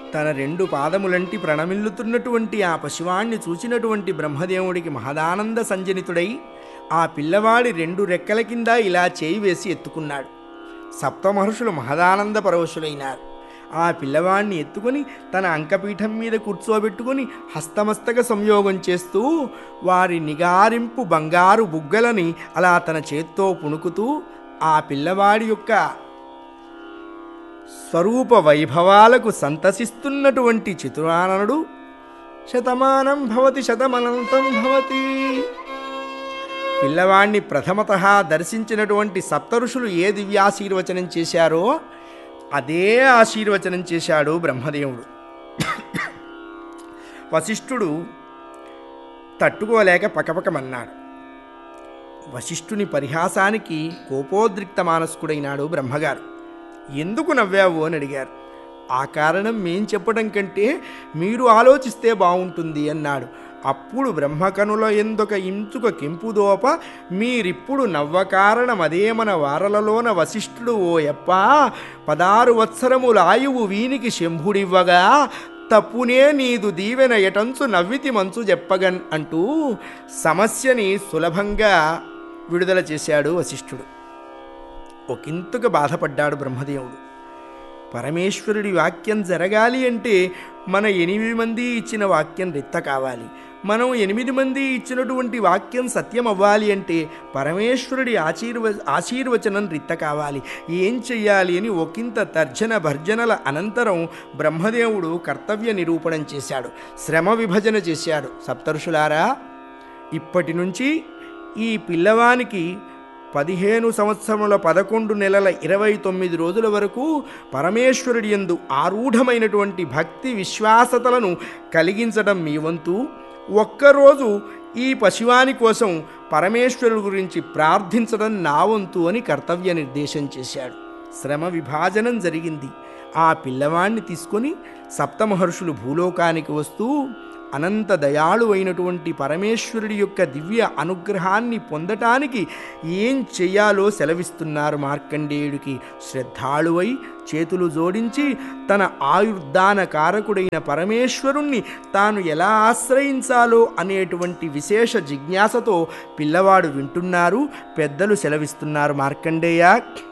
తన రెండు పాదములంటి ప్రణమిల్లుతున్నటువంటి ఆ పశువాణ్ణి చూచినటువంటి బ్రహ్మదేవుడికి మహదానంద సంజనితుడై ఆ పిల్లవాడి రెండు రెక్కల కింద ఇలా చేయి వేసి ఎత్తుకున్నాడు సప్తమహర్షులు మహదానంద పరవశులైనారు ఆ పిల్లవాణ్ణి ఎత్తుకొని తన అంకపీఠం మీద కూర్చోబెట్టుకొని హస్తమస్తక సంయోగం చేస్తూ వారి నిగారింపు బంగారు బుగ్గలని అలా తన చేత్తో పుణుకుతూ ఆ పిల్లవాడి యొక్క స్వరూప వైభవాలకు సంతసిస్తున్నటువంటి చతురాననుడు శతమానం భవతి శతమనంతం భవతి పిల్లవాణ్ణి ప్రథమత దర్శించినటువంటి సప్తఋషులు ఏ దివ్యాశీర్వచనం చేశారో అదే ఆశీర్వచనం చేశాడు బ్రహ్మదేవుడు వశిష్ఠుడు తట్టుకోలేక పకపకమన్నాడు వశిష్ఠుని పరిహాసానికి కోపోద్రిక్త మానస్కుడైనాడు బ్రహ్మగారు ఎందుకు నవ్వావు అని అడిగారు ఆ కారణం మేం చెప్పడం కంటే మీరు ఆలోచిస్తే బాగుంటుంది అన్నాడు అప్పుడు బ్రహ్మకనుల ఎందుక ఇంచుక కెంపుదోప మీరిప్పుడు నవ్వ కారణం అదే మన వారలలోన వశిష్ఠుడు ఓ యప్ప పదారు వత్సరముల ఆయువు వీనికి శంభుడివ్వగా తప్పునే నీదు దీవెన ఎటంచు నవ్వితి మంచు చెప్పగన్ అంటూ సమస్యని సులభంగా విడుదల చేశాడు వశిష్ఠుడు ఒకంతగా బాధపడ్డాడు బ్రహ్మదేవుడు పరమేశ్వరుడి వాక్యం జరగాలి అంటే మన ఎనిమిది మంది ఇచ్చిన వాక్యం రిత్త కావాలి మనం ఎనిమిది మంది ఇచ్చినటువంటి వాక్యం సత్యం అవ్వాలి అంటే పరమేశ్వరుడి ఆశీర్వ ఆశీర్వచనం రిత్త కావాలి ఏం చెయ్యాలి అని ఒకంత తర్జన భర్జనల అనంతరం బ్రహ్మదేవుడు కర్తవ్య నిరూపణం చేశాడు శ్రమ విభజన చేశాడు సప్తరుషులారా ఇప్పటి నుంచి ఈ పిల్లవానికి పదిహేను సంవత్సరముల పదకొండు నెలల ఇరవై తొమ్మిది రోజుల వరకు పరమేశ్వరుడి యందు ఆరూఢమైనటువంటి భక్తి విశ్వాసతలను కలిగించడం మీ వంతు ఒక్కరోజు ఈ పశువాని కోసం పరమేశ్వరుడు గురించి ప్రార్థించడం నా వంతు అని కర్తవ్య నిర్దేశం చేశాడు శ్రమ విభాజనం జరిగింది ఆ పిల్లవాణ్ణి తీసుకొని సప్తమహర్షులు భూలోకానికి వస్తూ అనంత దయాళు అయినటువంటి పరమేశ్వరుడి యొక్క దివ్య అనుగ్రహాన్ని పొందటానికి ఏం చెయ్యాలో సెలవిస్తున్నారు మార్కండేయుడికి శ్రద్ధాళువై చేతులు జోడించి తన ఆయుర్దాన కారకుడైన పరమేశ్వరుణ్ణి తాను ఎలా ఆశ్రయించాలో అనేటువంటి విశేష జిజ్ఞాసతో పిల్లవాడు వింటున్నారు పెద్దలు సెలవిస్తున్నారు మార్కండేయ